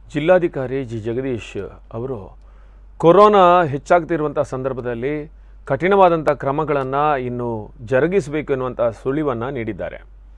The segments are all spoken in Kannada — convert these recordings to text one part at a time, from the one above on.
ಜಿಲ್ಲಾಧಿಕಾರಿ ಜಿ ಜಗದೀಶ್ ಅವರು ಕೊರೋನಾ ಹೆಚ್ಚಾಗ್ತಿರುವಂಥ ಸಂದರ್ಭದಲ್ಲಿ ಕಠಿಣವಾದಂಥ ಕ್ರಮಗಳನ್ನು ಇನ್ನು ಜರುಗಿಸಬೇಕು ಎನ್ನುವಂಥ ಸುಳಿವನ್ನು ನೀಡಿದ್ದಾರೆ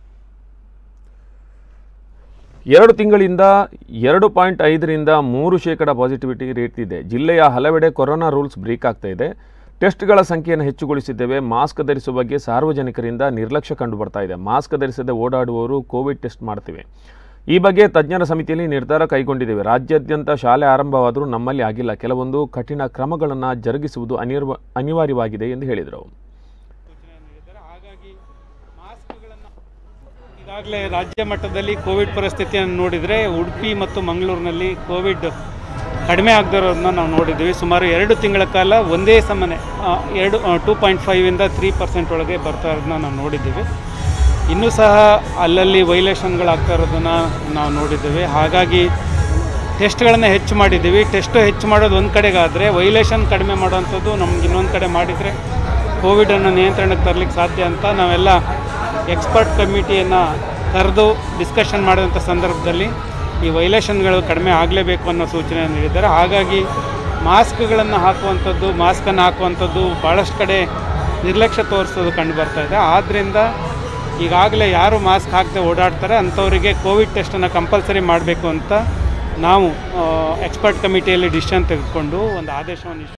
ಎರಡು ತಿಂಗಳಿಂದ ಎರಡು ಪಾಯಿಂಟ್ ಐದರಿಂದ ಮೂರು ಶೇಕಡ ಪಾಸಿಟಿವಿಟಿ ರೇಟ್ ಇದೆ ಜಿಲ್ಲೆಯ ಹಲವೆಡೆ ಕೊರೋನಾ ರೂಲ್ಸ್ ಬ್ರೇಕ್ ಆಗ್ತಾ ಇದೆ ಟೆಸ್ಟ್ಗಳ ಸಂಖ್ಯೆಯನ್ನು ಹೆಚ್ಚುಗೊಳಿಸಿದ್ದೇವೆ ಮಾಸ್ಕ್ ಧರಿಸುವ ಬಗ್ಗೆ ಸಾರ್ವಜನಿಕರಿಂದ ನಿರ್ಲಕ್ಷ್ಯ ಕಂಡು ಬರ್ತಾ ಇದೆ ಮಾಸ್ಕ್ ಧರಿಸದೆ ಓಡಾಡುವವರು ಕೋವಿಡ್ ಟೆಸ್ಟ್ ಮಾಡ್ತಿವೆ ಈ ಬಗ್ಗೆ ತಜ್ಞರ ಸಮಿತಿಯಲ್ಲಿ ನಿರ್ಧಾರ ಕೈಗೊಂಡಿದ್ದೇವೆ ರಾಜ್ಯಾದ್ಯಂತ ಶಾಲೆ ಆರಂಭವಾದರೂ ನಮ್ಮಲ್ಲಿ ಆಗಿಲ್ಲ ಕೆಲವೊಂದು ಕಠಿಣ ಕ್ರಮಗಳನ್ನು ಜರುಗಿಸುವುದು ಅನಿರ್ವ ಅನಿವಾರ್ಯವಾಗಿದೆ ಎಂದು ಹೇಳಿದರು ಸೂಚನೆ ನೀಡಿದ್ದಾರೆ ಹಾಗಾಗಿ ಮಾಸ್ಕ್ಗಳನ್ನು ಈಗಾಗಲೇ ರಾಜ್ಯ ಮಟ್ಟದಲ್ಲಿ ಕೋವಿಡ್ ಪರಿಸ್ಥಿತಿಯನ್ನು ನೋಡಿದರೆ ಉಡುಪಿ ಮತ್ತು ಮಂಗಳೂರಿನಲ್ಲಿ ಕೋವಿಡ್ ಕಡಿಮೆ ಆಗದಿರೋದನ್ನ ನಾವು ನೋಡಿದ್ದೀವಿ ಸುಮಾರು ಎರಡು ತಿಂಗಳ ಕಾಲ ಒಂದೇ ಸಮನೆ ಆ, ಎರಡು ಟೂ ಪಾಯಿಂಟ್ ಫೈವಿಂದ ತ್ರೀ ಪರ್ಸೆಂಟ್ ಒಳಗೆ ಬರ್ತಾ ಇರೋದನ್ನ ನಾವು ನೋಡಿದ್ದೀವಿ ಇನ್ನೂ ಸಹ ಅಲ್ಲಲ್ಲಿ ವೈಲೇಷನ್ಗಳಾಗ್ತಾ ಇರೋದನ್ನು ನಾವು ನೋಡಿದ್ದೇವೆ ಹಾಗಾಗಿ ಟೆಸ್ಟ್ಗಳನ್ನು ಹೆಚ್ಚು ಮಾಡಿದ್ದೀವಿ ಟೆಸ್ಟ್ ಹೆಚ್ಚು ಮಾಡೋದು ಒಂದು ಕಡೆಗಾದರೆ ವೈಲೇಷನ್ ಕಡಿಮೆ ಮಾಡುವಂಥದ್ದು ನಮ್ಗೆ ಇನ್ನೊಂದು ಕಡೆ ಮಾಡಿದರೆ ಕೋವಿಡನ್ನು ನಿಯಂತ್ರಣಕ್ಕೆ ತರಲಿಕ್ಕೆ ಸಾಧ್ಯ ಅಂತ ನಾವೆಲ್ಲ ಎಕ್ಸ್ಪರ್ಟ್ ಕಮಿಟಿಯನ್ನು ಕರೆದು ಡಿಸ್ಕಷನ್ ಮಾಡಿದಂಥ ಸಂದರ್ಭದಲ್ಲಿ ಈ ವೈಲೇಷನ್ಗಳು ಕಡಿಮೆ ಆಗಲೇಬೇಕು ಅನ್ನೋ ಸೂಚನೆ ನೀಡಿದ್ದಾರೆ ಹಾಗಾಗಿ ಮಾಸ್ಕ್ಗಳನ್ನು ಹಾಕುವಂಥದ್ದು ಮಾಸ್ಕನ್ನು ಹಾಕುವಂಥದ್ದು ಭಾಳಷ್ಟು ಕಡೆ ನಿರ್ಲಕ್ಷ್ಯ ತೋರಿಸೋದು ಕಂಡು ಬರ್ತಾ ಇದೆ ಆದ್ದರಿಂದ ಈಗಾಗಲೇ ಯಾರು ಮಾಸ್ಕ್ ಹಾಕದೆ ಓಡಾಡ್ತಾರೆ ಅಂಥವರಿಗೆ ಕೋವಿಡ್ ಟೆಸ್ಟನ್ನು ಕಂಪಲ್ಸರಿ ಮಾಡಬೇಕು ಅಂತ ನಾವು ಎಕ್ಸ್ಪರ್ಟ್ ಕಮಿಟಿಯಲ್ಲಿ ಡಿಸಿಷನ್ ತೆಗೆದುಕೊಂಡು ಒಂದು ಆದೇಶವನ್ನು